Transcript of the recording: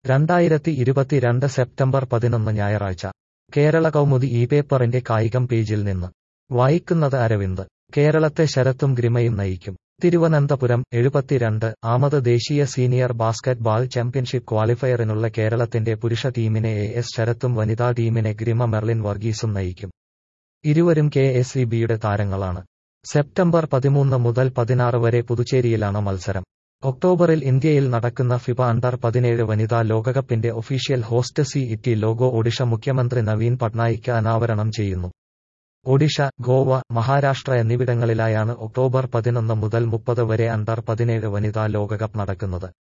രണ്ടായിരത്തി ഇരുപത്തിരണ്ട് സെപ്റ്റംബർ പതിനൊന്ന് ഞായറാഴ്ച കേരള കൗമുദി ഈ പേപ്പറിന്റെ കായികം പേജിൽ നിന്ന് വായിക്കുന്നത് അരവിന്ദ് കേരളത്തെ ശരത്തും ഗ്രിമയും നയിക്കും തിരുവനന്തപുരം എഴുപത്തിരണ്ട് ആമത് ദേശീയ സീനിയർ ബാസ്കറ്റ് ബാൾ ചാമ്പ്യൻഷിപ്പ് ക്വാളിഫയറിനുള്ള കേരളത്തിന്റെ പുരുഷ ടീമിനെ എ എസ് ശരത്തും വനിതാ ടീമിനെ ഗ്രിമ മെർലിൻ വർഗീസും നയിക്കും ഇരുവരും കെ എസ് ഇ ബിയുടെ താരങ്ങളാണ് സെപ്റ്റംബർ പതിമൂന്ന് മുതൽ പതിനാറ് വരെ പുതുച്ചേരിയിലാണ് മത്സരം ഒക്ടോബറിൽ ഇന്ത്യയിൽ നടക്കുന്ന ഫിബ അണ്ടർ പതിനേഴ് വനിതാ ലോകകപ്പിന്റെ official host city logo Odisha മുഖ്യമന്ത്രി നവീൻ പട്നായിക്ക് അനാവരണം ചെയ്യുന്നു ഒഡിഷ ഗോവ മഹാരാഷ്ട്ര എന്നിവിടങ്ങളിലായാണ് ഒക്ടോബർ പതിനൊന്ന് മുതൽ മുപ്പത് വരെ അണ്ടർ പതിനേഴ് വനിതാ ലോകകപ്പ് നടക്കുന്നത്